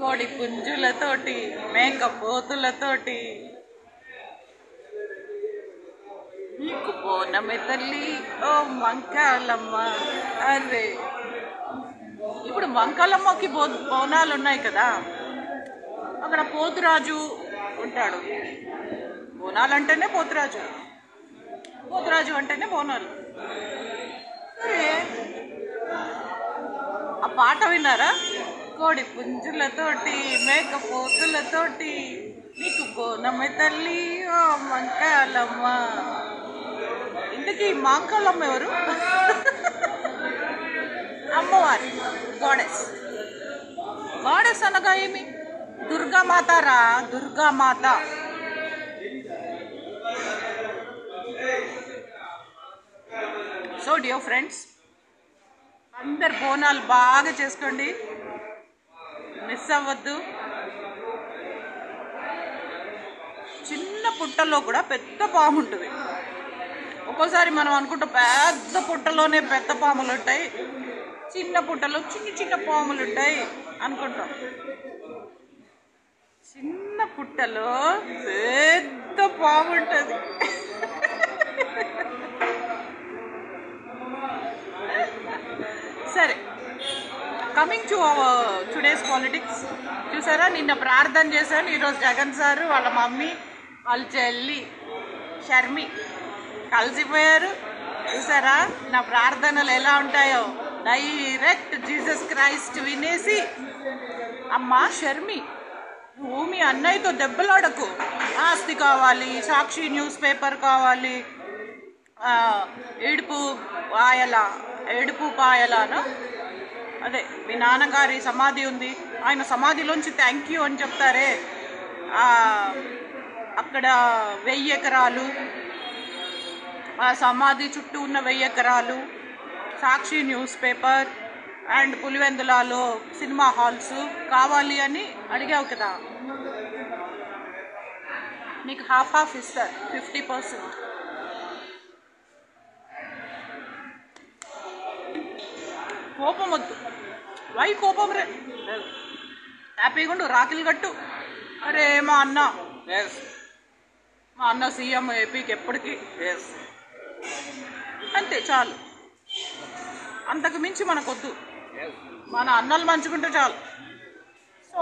కోడి పుంజులతోటి మేక పోతులతోటి నీకు బోనమే తల్లి ఓ మంకాలమ్మ అరే ఇప్పుడు మంకాలమ్మకి బో బోనాలు ఉన్నాయి కదా అక్కడ పోతురాజు ఉంటాడు బోనాలు అంటేనే పోతురాజు పోతురాజు అంటేనే బోనాలు సరే ఆ పాట విన్నారా కోడి పుంజులతోటి మేక పోతులతోటి నీకు బోనమ్మ తల్లి ఓ మంకాలమ్మ ఇంతకీ మాంకాలమ్మ ఎవరు అమ్మవారి గాడెస్ గాడెస్ అనగా ఏమి దుర్గామాత రా దుర్గామాత సో డియర్ ఫ్రెండ్స్ అందరు బోనాలు బాగా చేసుకోండి మిస్ అవ్వద్దు చిన్న పుట్టలో కూడా పెద్ద పాము ఉంటుంది ఒక్కోసారి మనం అనుకుంటాం పెద్ద పుట్టలోనే పెద్ద పాములు ఉంటాయి చిన్న పుట్టలో చిన్న చిన్న పాములు ఉంటాయి అనుకుంటాం చిన్న పుట్టలో పెద్ద పాము ఉంటుంది సరే coming to our today's politics చూసారా నిన్న ప్రార్థన చేశాను ఈరోజు జగన్ సారు వాళ్ళ మమ్మీ వాళ్ళ చెల్లి షర్మి కలిసిపోయారు చూసారా నా ప్రార్థనలు ఎలా ఉంటాయో డైరెక్ట్ జీసస్ క్రైస్ట్ వినేసి అమ్మా షర్మి నువ్వు మీ అన్నయ్యతో దెబ్బలాడకు ఆస్తి కావాలి సాక్షి న్యూస్ పేపర్ కావాలి ఆ, ఏడుపు పాయల ఏడుపు పాయలాను అదే మీ నాన్నగారి సమాధి ఉంది ఆయన సమాధిలోంచి థ్యాంక్ యూ అని చెప్తారే ఆ, అక్కడ వెయ్యి ఎకరాలు ఆ సమాధి చుట్టూ ఉన్న వెయ్యి ఎకరాలు సాక్షి న్యూస్ పేపర్ అండ్ పులివెందులలో సినిమా హాల్స్ కావాలి అని అడిగావు కదా నీకు హాఫ్ హాఫ్ ఇస్తారు ఫిఫ్టీ పర్సెంట్ కోపం వద్దు వై కోపం రే హ్యాపీగా ఉండు రాఖీలు కట్టు అరే మా అన్న ఎస్ మా అన్న సీఎం ఏపీకి ఎప్పటికీ ఎస్ అంతే చాలు అంతకు మించి మనకొద్దు మన అన్నలు మంచుకుంటే చాలు సో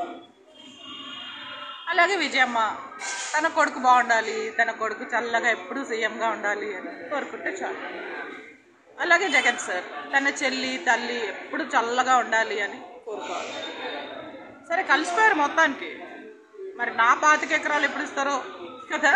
అలాగే విజయమ్మ తన కొడుకు బాగుండాలి తన కొడుకు చల్లగా ఎప్పుడూ సీఎంగా ఉండాలి అని కోరుకుంటే చాలు అలాగే జగన్ సార్ తన చెల్లి తల్లి ఎప్పుడు చల్లగా ఉండాలి అని కోరుకోవాలి సరే కలిసిపోయారు మొత్తానికి మరి నా పాతిక ఎకరాలు ఎప్పుడు ఇస్తారో కదా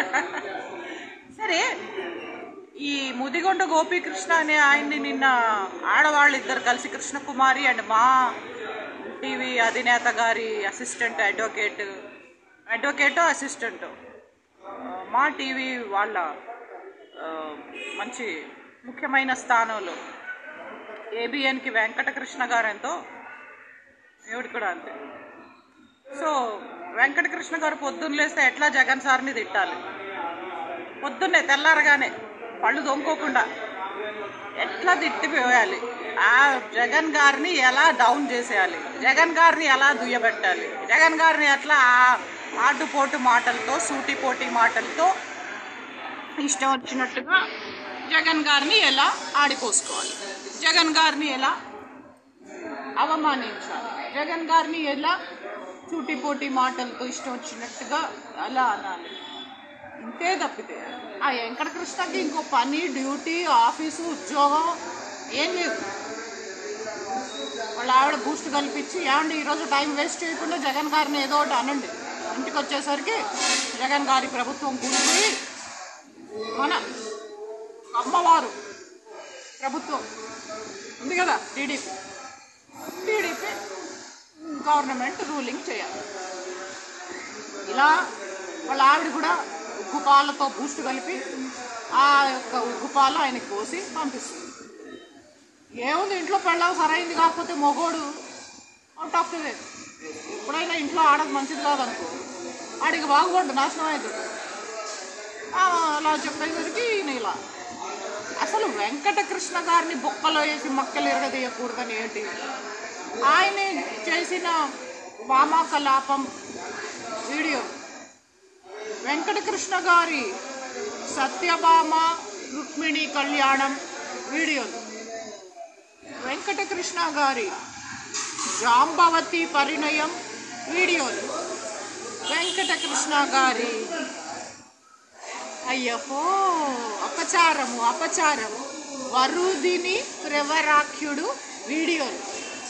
సరే ఈ ముదిగొండ గోపీకృష్ణ అనే ఆయన్ని నిన్న ఆడవాళ్ళు ఇద్దరు కలిసి కృష్ణకుమారి అండ్ మా టీవీ అధినేత గారి అసిస్టెంట్ అడ్వకేట్ అడ్వకేటో అసిస్టెంట్ మా టీవీ వాళ్ళ ఆ, మంచి ముఖ్యమైన స్థానంలో ఏబిఎన్కి వెంకటకృష్ణ గారు ఎంతో దేవుడు కూడా అంతే సో వెంకటకృష్ణ గారు పొద్దున్న లేస్తే ఎట్లా జగన్ సార్ని తిట్టాలి పొద్దున్నే తెల్లారగానే పళ్ళు దొంకోకుండా ఎట్లా తిట్టిపోయాలి ఆ జగన్ గారిని ఎలా డౌన్ చేసేయాలి జగన్ గారిని ఎలా దుయ్యబెట్టాలి జగన్ గారిని ఎట్లా ఆ ఆటుపోటు మాటలతో సూటిపోటి మాటలతో ఇష్టం వచ్చినట్టుగా జగన్ గారిని ఎలా ఆడిపోసుకోవాలి జగన్ గారిని ఎలా అవమానించాలి జగన్ గారిని ఎలా చూటిపోటి మాటలతో ఇష్టం వచ్చినట్టుగా అలా అనాలి ఇంతే తప్పితే ఆ వెంకటకృష్ణకి ఇంకో పని డ్యూటీ ఆఫీసు ఉద్యోగం ఏం లేదు వాళ్ళ ఆవిడ బూస్ట్ కల్పించి ఏమండి ఈరోజు టైం వేస్ట్ చేయకుండా జగన్ గారిని ఏదో ఒకటి అనండి ఇంటికి వచ్చేసరికి జగన్ గారి ప్రభుత్వం కూలిపోయి మన అమ్మవారు ప్రభుత్వం ఉంది కదా టీడీపీ టీడీపీ గవర్నమెంట్ రూలింగ్ చేయాలి ఇలా వాళ్ళ ఆవిడ కూడా ఉగ్గు పాలతో బూస్ట్ కలిపి ఆ యొక్క ఉగ్గు పాలు ఆయనకి పోసి పంపిస్తుంది ఏముంది ఇంట్లో పెళ్ళావు సరైంది కాకపోతే మొగోడు అవుట్ ఆఫ్ ది వే ఎప్పుడైనా ఇంట్లో ఆడదు మంచిది కాదనుకో ఆడికి బాగుపడ్డు నాశనం అవుతుంది ఆ, అలా చెప్పేసరికి ఈయన ఇలా అసలు వెంకటకృష్ణ గారిని బొక్కలో వేసి మక్కలు ఎరగదీయకూడదని ఏంటి ఆయన చేసిన వామాకలాపం వీడియో వెంకటకృష్ణ గారి సత్యభామ రుక్మిణి కళ్యాణం వీడియోలు వెంకటకృష్ణ గారి జాంబవతి పరిణయం వీడియోలు వెంకటకృష్ణ గారి అయ్యహో అపచారము అపచారము వరుదిని ప్రవరాఖ్యుడు వీడియోలు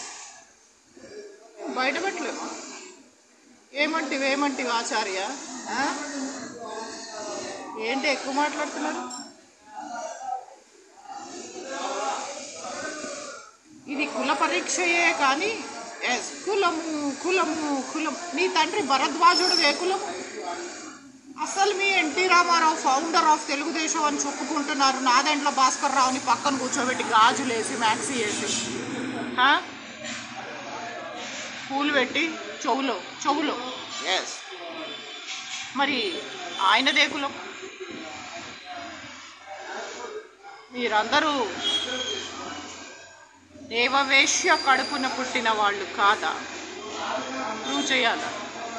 బయటపెట్టలేమా ఏమంటివి ఏమంటివి ఆచార్య ఆ? ఏంటి ఎక్కువ మాట్లాడుతున్నారు ఇది కుల పరీక్షయే కానీ ఎస్ కులము కులము కులం నీ తండ్రి భరద్వాజుడు ఏ కులము అసలు మీ NT Rama Rao founder of Telugu Desam అని చెప్పుకుంటున్నారు నాదెంట్లో భాస్కర్ రావుని పక్కన కూర్చోబెట్టి గాజులు వేసి మ్యాక్సీ వేసి ఆ? పూలు పెట్టి చెవులో చెవులో ఎస్ మరి ఆయనదే కులం మీరందరూ దేవవేశ్య కడుపున పుట్టిన వాళ్ళు కాదా ప్రూవ్ చేయాలా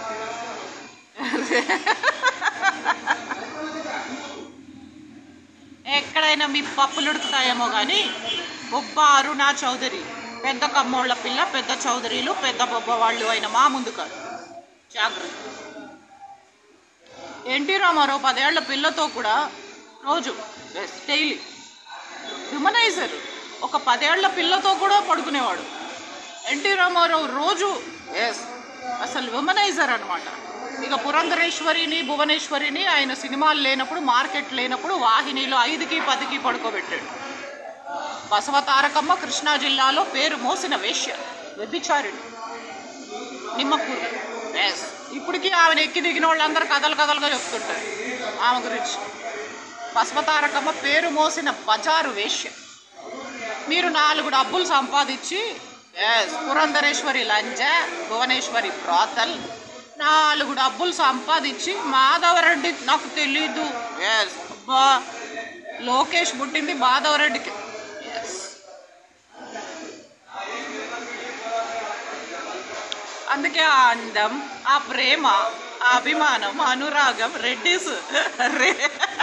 ఎక్కడైనా మీ పప్పులు ఉడుకుతాయేమో కానీ బొబ్బ అరుణా చౌదరి పెద్ద కమ్మోళ్ళ పిల్ల పెద్ద చౌదరీలు పెద్ద బొబ్బ వాళ్ళు అయిన మా ముందు కాదు జాగ్రత్త ఎన్టీ రామారావు పదేళ్ల పిల్లతో కూడా రోజు డైలీ హ్యూమనైజర్ ఒక పదేళ్ల పిల్లతో కూడా పడుకునేవాడు ఎన్టీ రామారావు రోజు ఎస్ అసలు హ్యూమనైజర్ అనమాట ఇక పురంధరేశ్వరిని భువనేశ్వరిని ఆయన సినిమాలు లేనప్పుడు మార్కెట్ లేనప్పుడు వాహినిలో ఐదుకి పదికి పడుకోబెట్టాడు బసవ తారకమ్మ కృష్ణా జిల్లాలో పేరు మోసిన వేశ్య వ్యభిచారుడు నిమ్మకూరు ఎస్ ఇప్పటికీ ఆమెను ఎక్కి దిగిన వాళ్ళందరూ కథలు కథలుగా చెప్తుంటారు ఆమె గురించి బసవతారకమ్మ పేరు మోసిన బజారు వేశ్య మీరు నాలుగు డబ్బులు సంపాదించి ఎస్ పురంధరేశ్వరి లంజ భువనేశ్వరి బ్రాతల్ నాలుగు డబ్బులు సంపాదించి మాధవరెడ్డి నాకు తెలీదు ఎస్ అబ్బా లోకేష్ పుట్టింది మాధవరెడ్డికి ఎస్ అందుకే ఆ అందం ఆ ప్రేమ ఆ అభిమానం ఆ అనురాగం రెడ్డిస్ రే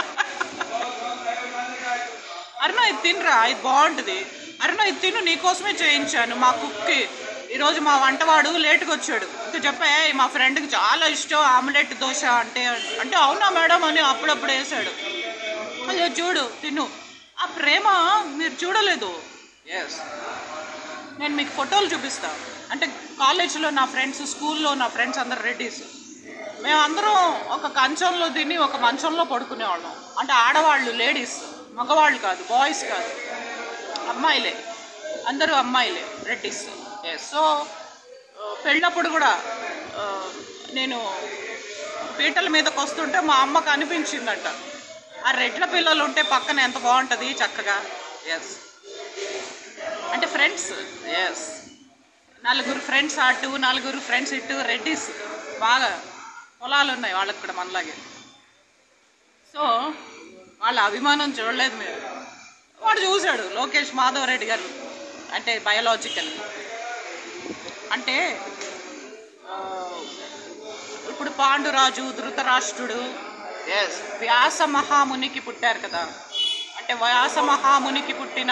అరుణ ఇది తినరా ఇది బాగుంటుంది అరుణ ఇది తిను నీకోసమే చేయించాను మా కుక్కి ఈరోజు మా వంటవాడు లేట్గా వచ్చాడు ఇంకా చెప్పే మా ఫ్రెండ్కి చాలా ఇష్టం ఆమ్లెట్ దోశ అంటే అంటే అవునా మేడం అని అప్పుడప్పుడు వేసాడు అయ్యో చూడు తిను ఆ ప్రేమ మీరు చూడలేదు ఎస్ నేను మీకు ఫోటోలు చూపిస్తా అంటే కాలేజీలో నా ఫ్రెండ్స్ స్కూల్లో నా ఫ్రెండ్స్ అందరు రెడ్డీస్ మేమందరం ఒక కంచంలో తిని ఒక మంచంలో పడుకునేవాళ్ళం అంటే ఆడవాళ్ళు లేడీస్ మగవాళ్ళు కాదు బాయ్స్ కాదు అమ్మాయిలే అందరూ అమ్మాయిలే రెడ్డీస్ సో పెళ్ళప్పుడు కూడా ఆ, నేను పీటల మీదకి వస్తుంటే మా అమ్మకు అనిపించిందంట ఆ రెడ్ల పిల్లలు ఉంటే పక్కన ఎంత బాగుంటుంది చక్కగా ఎస్ అంటే ఫ్రెండ్స్ ఎస్ నలుగురు ఫ్రెండ్స్ అటు నలుగురు ఫ్రెండ్స్ ఇటు రెడ్డిస్ బాగా పొలాలు ఉన్నాయి వాళ్ళకి కూడా మనలాగే సో వాళ్ళ అభిమానం చూడలేదు మీరు వాడు చూశాడు లోకేష్ మాధవ్ రెడ్డి గారు అంటే బయోలాజికల్ అంటే ఆ, ఇప్పుడు పాండురాజు ధృతరాష్ట్రుడు ఎస్ వ్యాస మహామునికి పుట్టారు కదా అంటే వ్యాస మహామునికి పుట్టిన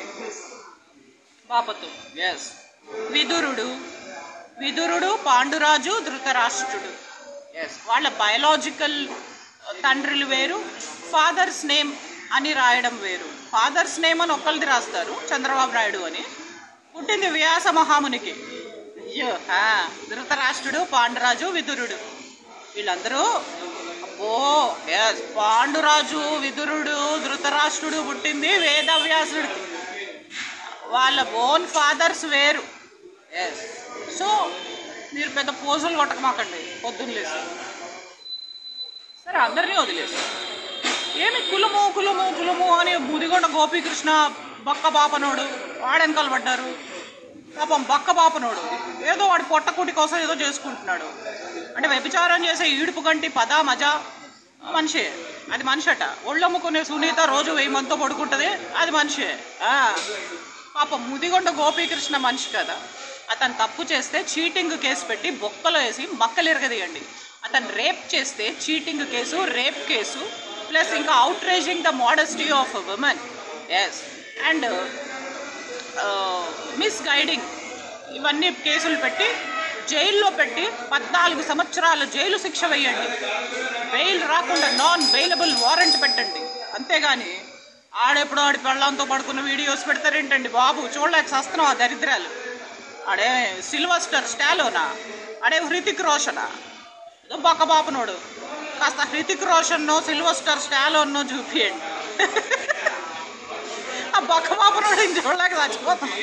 బాపతు ఎస్ విదురుడు విదురుడు పాండురాజు ధృతరాష్ట్రుడు ఎస్ వాళ్ళ బయలాజికల్ తండ్రులు వేరు ఫాదర్స్ నేమ్ అని రాయడం వేరు ఫాదర్స్ నేమ్ అని ఒక్కరిది రాస్తారు చంద్రబాబు నాయుడు అని పుట్టింది వ్యాస మహామునికి అయ్యో ఆ, ధృతరాష్ట్రుడు పాండురాజు విదురుడు వీళ్ళందరూ అబ్బో ఎస్ పాండురాజు విదురుడు ధృతరాష్ట్రుడు పుట్టింది వేదవ్యాసుడికి వాళ్ళ ఓన్ ఫాదర్స్ వేరు ఎస్ సో మీరు పెద్ద పోజులు కొట్టకమాకండి పొద్దున్న లేసి సరే అందరినీ వదిలేసి ఏమి కులము కులము కులము అని ముదిగొండ గోపీకృష్ణ బక్క బాపనోడు వాడెనకాల పడ్డారు పాపం బక్క బాపనోడు ఏదో వాడి పొట్టకుటి కోసం ఏదో చేసుకుంటున్నాడు అంటే వ్యభిచారం చేసే ఈడుపు గంటి పద మజా మనిషే అది మనిషి అట ఒళ్ళమ్ముకునే సునీత రోజు వెయ్యి మందితో పడుకుంటుంది అది మనిషే ఆ. పాపం ముదిగొండ గోపీకృష్ణ మనిషి కదా అతను తప్పు చేస్తే చీటింగ్ కేసు పెట్టి బొక్కలో వేసి మక్కలు ఎరగదీయండి అతను రేప్ చేస్తే cheating case rape case plus ఇంకా outraging the modesty of women yes and misguiding ఇవన్నీ కేసులు పెట్టి జైల్లో పెట్టి పద్నాలుగు సంవత్సరాల జైలు శిక్ష వేయండి బెయిల్ రాకుండా నాన్ బెయిలబుల్ వారెంట్ పెట్టండి అంతేగాని ఆడెప్పుడో ఆడి పెళ్ళంతో పడుకున్న వీడియోస్ పెడతారేంటండి బాబు చూడలేక సస్తున్నాం ఆ దరిద్రాలు ఆడే సిల్వస్టర్ స్టాలోనా ఆడే హృతిక్ రోషనా ఏదో బొక్క బాపనోడు కాస్త హృతిక్ రోషన్నో సిల్వస్టర్ స్టాలోన్నో చూపియండి ఆ బొక్క బాపనోడు చూడలేక చచ్చిపోతున్నాం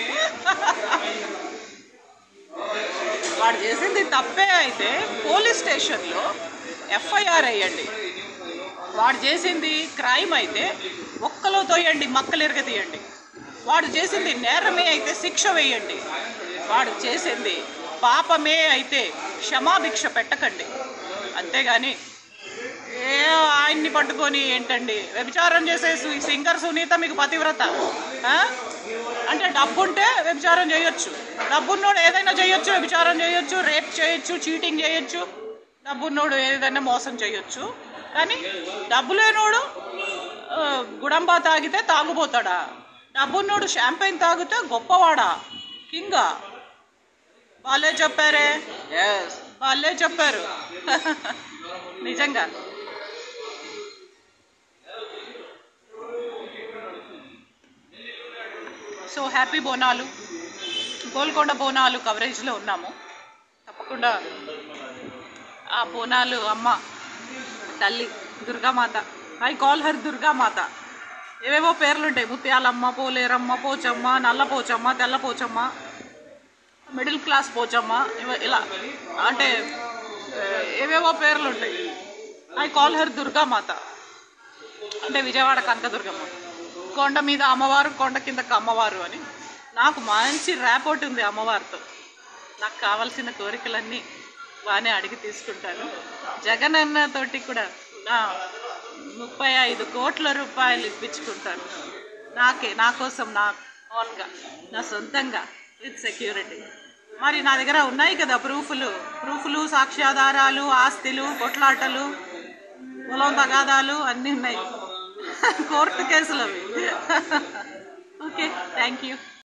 వాడు చేసింది తప్పే అయితే పోలీస్ స్టేషన్లో ఎఫ్ఐఆర్ వేయండి వాడు చేసింది క్రైమ్ అయితే ఒక్కలో తోయండి మక్కలు ఎరగతీయండి వాడు చేసింది నేరమే అయితే శిక్ష వేయండి వాడు చేసింది పాపమే అయితే క్షమాభిక్ష పెట్టకండి అంతేగాని ఏ ఆయన్ని పట్టుకొని ఏంటండి వ్యభిచారం చేసే సు- సింగర్ సునీత మీకు పతివ్రత ఆ? అంటే డబ్బుంటే వ్యభిచారం చేయొచ్చు డబ్బున్నోడు ఏదైనా చేయొచ్చు వ్యభిచారం చేయొచ్చు రేప్ చేయొచ్చు చీటింగ్ చేయొచ్చు డబ్బున్నోడు ఏదైనా మోసం చేయొచ్చు కానీ డబ్బు లేనోడు ఆ, గుడంబా తాగితే తాగుపోతాడా డబ్బున్నోడు షాంపెయిన్ తాగితే గొప్పవాడా కింగా వాళ్ళే చెప్పారే ఎస్ వాళ్ళే చెప్పారు నిజంగా సో హ్యాపీ బోనాలు గోల్కొండ బోనాలు కవరేజ్లో ఉన్నాము తప్పకుండా ఆ బోనాలు అమ్మ తల్లి Durgamata I call her Durgamata ఏవేవో పేర్లు ఉంటాయి ముత్యాలమ్మ పోలేరమ్మ పోచమ్మ నల్ల పోచమ్మ తెల్ల పోచమ్మ మిడిల్ క్లాస్ పోచమ్మ ఇవ- ఇలా అంటే ఏ, ఏవేవో పేర్లు ఉంటాయి ఐ కాల్ హర్ దుర్గామాత అంటే విజయవాడ కనకదుర్గమ్మ కొండ మీద అమ్మవారు కొండ కిందకి అమ్మవారు అని నాకు మంచి ర్యాపోర్ట్ ఉంది అమ్మవారితో నాకు కావాల్సిన కోరికలన్నీ బాగానే అడిగి తీసుకుంటాను జగన్ అన్న తోటి కూడా నా ముప్పై ఐదు కోట్ల రూపాయలు ఇప్పించుకుంటాను నాకే నా కోసం నా ఓన్గా నా సొంతంగా విత్ సెక్యూరిటీ మరి నా దగ్గర ఉన్నాయి కదా ప్రూఫ్లు ప్రూఫ్లు సాక్ష్యాధారాలు ఆస్తులు కొట్లాటలు పొలం తగాదాలు అన్నీ ఉన్నాయి కోర్టు కేసులు అవి ఓకే థ్యాంక్ యూ